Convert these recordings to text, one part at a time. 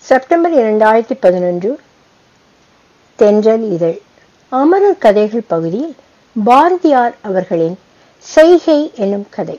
September இரண்டாயிரத்தி பதினொன்று தென்றல் இதழ் அமரர் கதைகள் பகுதியில் பாரதியார் அவர்களின் செய்கை என்னும் கதை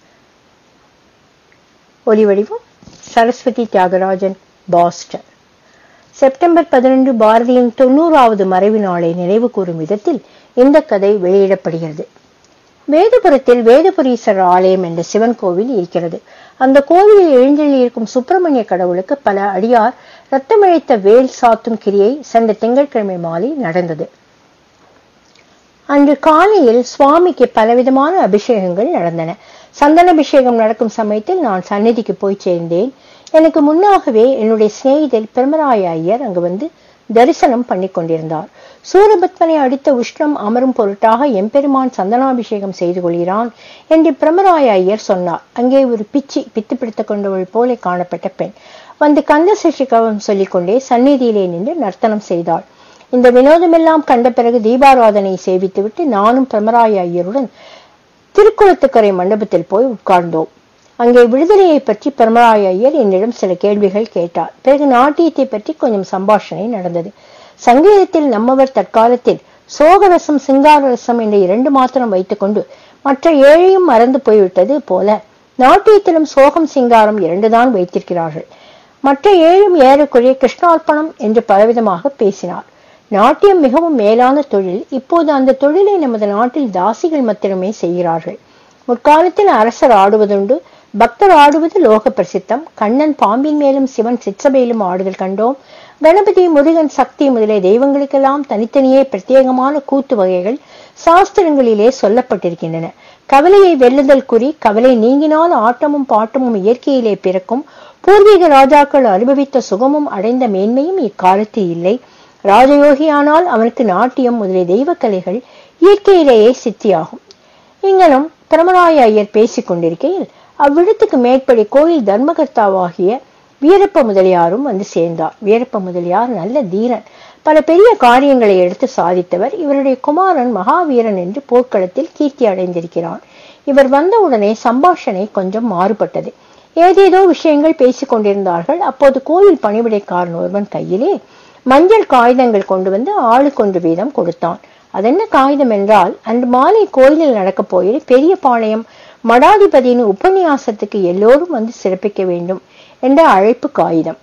ஒலிவடிவம் சரஸ்வதி தியாகராஜன் பாஸ்டன் செப்டம்பர் பதினொன்று பாரதியின் தொண்ணூறாவது மறைவு நாளை நினைவு கூறும் விதத்தில் இந்த கதை வெளியிடப்படுகிறது வேதபுரத்தில் வேதபுரீஸ்வரர் ஆலயம் என்ற சிவன் கோவில் இருக்கிறது அந்த கோவிலில் எழுந்தள்ளி இருக்கும் சுப்பிரமணிய கடவுளுக்கு பல அடியார் ரத்தமிழைத்த வேல் சாத்தும் கிரியை சென்ற திங்கட்கிழமை மாலை நடந்தது அன்று காலையில் சுவாமிக்கு பலவிதமான அபிஷேகங்கள் நடந்தன சந்தன அபிஷேகம் நடக்கும் சமயத்தில் நான் சந்நிதிக்கு போய் சேர்ந்தேன் எனக்கு முன்னாகவே என்னுடைய சிநேகிதர் பிரமராய ஐயர் அங்கு வந்து தரிசனம் பண்ணி கொண்டிருந்தார் சூரபத்மனை அடித்த உஷ்ணம் அமரும் பொருட்டாக எம்பெருமான் சந்தனாபிஷேகம் செய்து கொள்கிறான் என்று பிரமராய ஐயர் சொன்னார் அங்கே ஒரு பிச்சி பித்து பிடித்துக் கொண்டவள் போல காணப்பட்ட பெண் வந்து கந்த சசிகவம் சொல்லிக்கொண்டே சந்நிதியிலே நின்று நர்த்தனம் செய்தாள் இந்த வினோதமெல்லாம் கண்ட பிறகு தீபாராதனை சேவித்துவிட்டு நானும் பிரமராய ஐயருடன் திருக்குளத்துக்கரை மண்டபத்தில் போய் உட்கார்ந்தோம் அங்கே விடுதலையை பற்றி பிரமராய ஐயர் என்னிடம் சில கேள்விகள் கேட்டார் பிறகு நாட்டியத்தை பற்றி கொஞ்சம் சம்பாஷணை நடந்தது சங்கீதத்தில் நம்மவர் தற்காலத்தில் சோகரசம் சிங்காரரசம் என்ற இரண்டு மாத்திரம் வைத்துக்கொண்டு மற்ற ஏழையும் மறந்து போய்விட்டது போல நாட்டியத்திலும் சோகம் சிங்காரம் இரண்டுதான் வைத்திருக்கிறார்கள் மற்ற ஏழும் ஏறக்குறைய கிருஷ்ணார்ப்பணம் என்று பலவிதமாக பேசினார் நாட்டியம் மிகவும் மேலான தொழில் இப்போது அந்த தொழிலை நமது நாட்டில் தாசிகள் மாத்திரமே செய்கிறார்கள் முற்காலத்தில் அரசர் ஆடுவதுண்டு பக்தர் ஆடுவது லோக பிரசித்தம் கண்ணன் பாம்பின் மேலும் சிவன் சிற்சபையிலும் ஆடுதல் கண்டோம் கணபதி முருகன் சக்தி முதலிய தெய்வங்களுக்கெல்லாம் தனித்தனியே பிரத்யேகமான கூத்து வகைகள் சாஸ்திரங்களிலே சொல்லப்பட்டிருக்கின்றன கவலையை வெல்லுதல் குறி கவலை நீங்கினால் ஆட்டமும் பாட்டமும் இயற்கையிலே பிறக்கும் பூர்வீக ராஜாக்கள் அனுபவித்த சுகமும் அடைந்த மேன்மையும் இக்காலத்தில் இல்லை ராஜயோகியானால் அவனுக்கு நாட்டியம் முதலிய தெய்வ கலைகள் இயற்கையிலேயே சித்தியாகும் இங்கனும் பிரமராய ஐயர் பேசிக் கொண்டிருக்கையில் அவ்விடத்துக்கு மேற்படி கோயில் தர்மகர்த்தாவாகிய வீரப்ப முதலியாரும் வந்து சேர்ந்தார் வீரப்ப முதலியார் நல்ல தீரன் பல பெரிய காரியங்களை எடுத்து சாதித்தவர் இவருடைய குமாரன் மகாவீரன் என்று போர்க்களத்தில் கீர்த்தி அடைந்திருக்கிறான் இவர் வந்தவுடனே சம்பாஷணை கொஞ்சம் மாறுபட்டது ஏதேதோ விஷயங்கள் பேசிக் கொண்டிருந்தார்கள் அப்போது கோயில் பணிவிடைக்காரன் ஒருவன் கையிலே மஞ்சள் காகிதங்கள் கொண்டு வந்து ஆளுக்கொண்டு வீதம் கொடுத்தான் அதென்ன காகிதம் என்றால் அன்று மாலை கோயிலில் நடக்கப் போயிரு பெரிய பாளையம் மடாதிபதியின் உபன்யாசத்துக்கு எல்லோரும் வந்து சிறப்பிக்க வேண்டும் என்ற அழைப்பு காகிதம்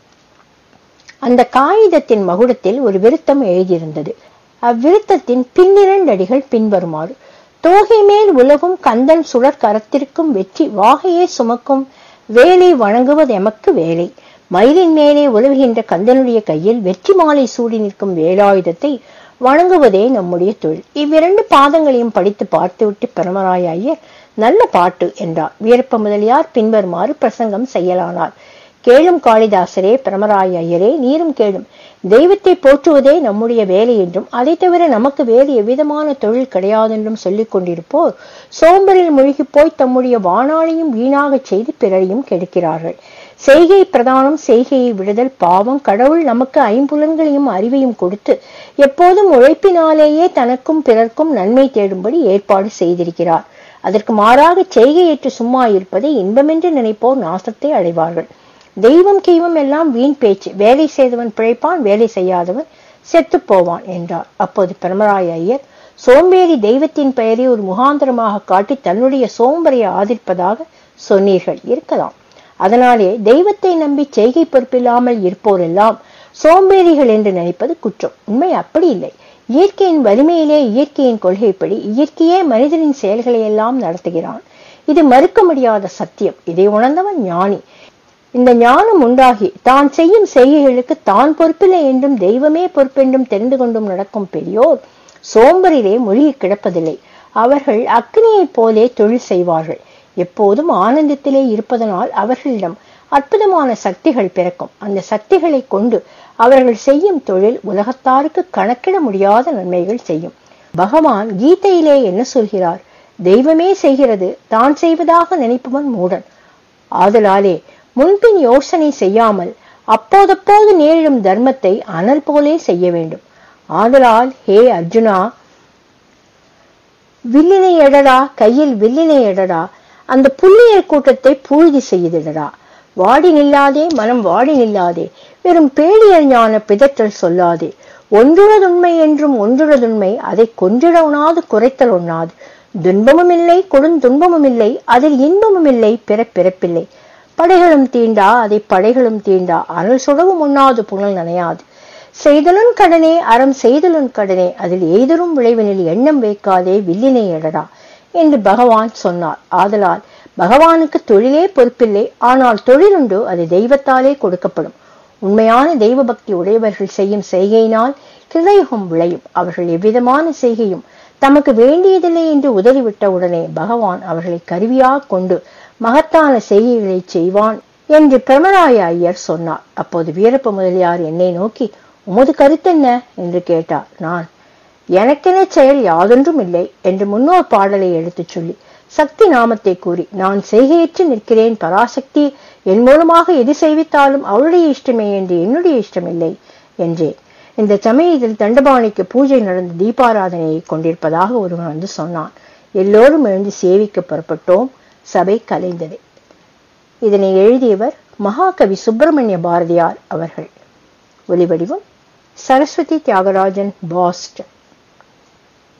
அந்த காகிதத்தின் மகுடத்தில் ஒரு விருத்தம் எழுதியிருந்தது அவ்விருத்தத்தின் பின்னிரண்டு அடிகள் பின்வருமாறு தோகை மேல் உலகும் கந்தன் சுழற் கரத்திற்கும் வெற்றி வாகையே சுமக்கும் வேலை வணங்குவது எமக்கு வேலை மயிலின் மேலே உலவுகின்ற கந்தனுடைய கையில் வெற்றி மாலை சூடி நிற்கும் வேலாயுதத்தை வணங்குவதே நம்முடைய தொழில் இவ்விரண்டு பாதங்களையும் படித்து பார்த்துவிட்டு பரமராய ஐயர் நல்ல பாட்டு என்றார் வீரப்ப முதலியார் பின்வருமாறு பிரசங்கம் செய்யலானார் கேளும் காளிதாசரே பிரமராய ஐயரே நீரும் கேளும் தெய்வத்தை போற்றுவதே நம்முடைய வேலை என்றும் அதை தவிர நமக்கு வேறு எவ்விதமான தொழில் கிடையாதென்றும் சொல்லிக் கொண்டிருப்போர் சோம்பரில் மூழ்கி போய் தம்முடைய வானாளையும் வீணாகச் செய்து பிறரையும் கெடுக்கிறார்கள் செய்கை பிரதானம் செய்கையை விடுதல் பாவம் கடவுள் நமக்கு ஐம்புலன்களையும் அறிவையும் கொடுத்து எப்போதும் உழைப்பினாலேயே தனக்கும் பிறர்க்கும் நன்மை தேடும்படி ஏற்பாடு செய்திருக்கிறார் அதற்கு மாறாக செய்கையேற்று சும்மா இருப்பதை இன்பமென்று நினைப்போர் நாசத்தை அடைவார்கள் தெய்வம் கீவம் எல்லாம் வீண் பேச்சு வேலை செய்தவன் பிழைப்பான் வேலை செய்யாதவன் செத்து போவான் என்றார் அப்போது பிரமராய ஐயர் சோம்பேறி தெய்வத்தின் பெயரை ஒரு முகாந்திரமாக காட்டி தன்னுடைய சோம்பரையை ஆதரிப்பதாக சொன்னீர்கள் இருக்கலாம் அதனாலே தெய்வத்தை நம்பி செய்கை பொறுப்பில்லாமல் இருப்போரெல்லாம் சோம்பேறிகள் என்று நினைப்பது குற்றம் உண்மை அப்படி இல்லை இயற்கையின் வலிமையிலே இயற்கையின் கொள்கைப்படி இயற்கையே மனிதனின் செயல்களை எல்லாம் நடத்துகிறான் இது மறுக்க முடியாத சத்தியம் இதை உணர்ந்தவன் ஞானி இந்த ஞானம் உண்டாகி தான் செய்யும் செய்கைகளுக்கு தான் பொறுப்பில்லை என்றும் தெய்வமே பொறுப்பென்றும் தெரிந்து கொண்டும் நடக்கும் பெரியோர் சோம்பரிலே மொழியை கிடப்பதில்லை அவர்கள் அக்னியைப் போலே தொழில் செய்வார்கள் எப்போதும் ஆனந்தத்திலே இருப்பதனால் அவர்களிடம் அற்புதமான சக்திகள் பிறக்கும் அந்த சக்திகளை கொண்டு அவர்கள் செய்யும் தொழில் உலகத்தாருக்கு கணக்கிட முடியாத நன்மைகள் செய்யும் பகவான் கீதையிலே என்ன சொல்கிறார் தெய்வமே செய்கிறது தான் செய்வதாக நினைப்பவன் மூடன் ஆதலாலே முன்பின் யோசனை செய்யாமல் அப்போதப்போது நேரிடும் தர்மத்தை அனல் போலே செய்ய வேண்டும் ஆதலால் ஹே அர்ஜுனா வில்லினை எடடா கையில் வில்லினை எடடா அந்த புள்ளியர் கூட்டத்தை பூழ்தி செய்திடடா வாடி நில்லாதே மனம் வாடி நில்லாதே வெறும் பேடியஞான பிதற்றல் சொல்லாதே ஒன்றுளதுண்மை என்றும் ஒன்றுளதுண்மை அதை கொன்றிட உணாது குறைத்தல் ஒண்ணாது துன்பமும் இல்லை கொடுந்துன்பமும் இல்லை அதில் இன்பமும் இல்லை பிறப்பிறப்பில்லை படைகளும் தீண்டா அதை படைகளும் தீண்டா அனல் சுடவும் உண்ணாது புனல் நனையாது செய்தலுன் கடனே அறம் செய்தலுன் கடனே அதில் எய்தலும் விளைவினில் எண்ணம் வைக்காதே வில்லினை எடடா என்று பகவான் சொன்னார் ஆதலால் பகவானுக்கு தொழிலே பொறுப்பில்லை ஆனால் தொழிலுண்டு அது தெய்வத்தாலே கொடுக்கப்படும் உண்மையான தெய்வ பக்தி உடையவர்கள் செய்யும் செய்கையினால் கிருதயுகம் விளையும் அவர்கள் எவ்விதமான செய்கையும் தமக்கு வேண்டியதில்லை என்று உதறிவிட்ட உடனே பகவான் அவர்களை கருவியாக கொண்டு மகத்தான செய்கைகளை செய்வான் என்று பிரமராய ஐயர் சொன்னார் அப்போது வீரப்ப முதலியார் என்னை நோக்கி உமது கருத்தென்ன என்று கேட்டார் நான் எனக்கென செயல் யாதொன்றும் இல்லை என்று முன்னோர் பாடலை எடுத்துச் சொல்லி சக்தி நாமத்தை கூறி நான் செய்கையற்று நிற்கிறேன் பராசக்தி என் மூலமாக எது செய்வித்தாலும் அவளுடைய இஷ்டமே என்று என்னுடைய இஷ்டமில்லை என்றேன் இந்த சமயத்தில் தண்டபாணிக்கு பூஜை நடந்த தீபாராதனையை கொண்டிருப்பதாக ஒருவன் வந்து சொன்னான் எல்லோரும் எழுந்து சேவிக்க புறப்பட்டோம் சபை கலைந்தது இதனை எழுதியவர் மகாகவி சுப்பிரமணிய பாரதியார் அவர்கள் ஒலிவடிவம் சரஸ்வதி தியாகராஜன் பாஸ்டன்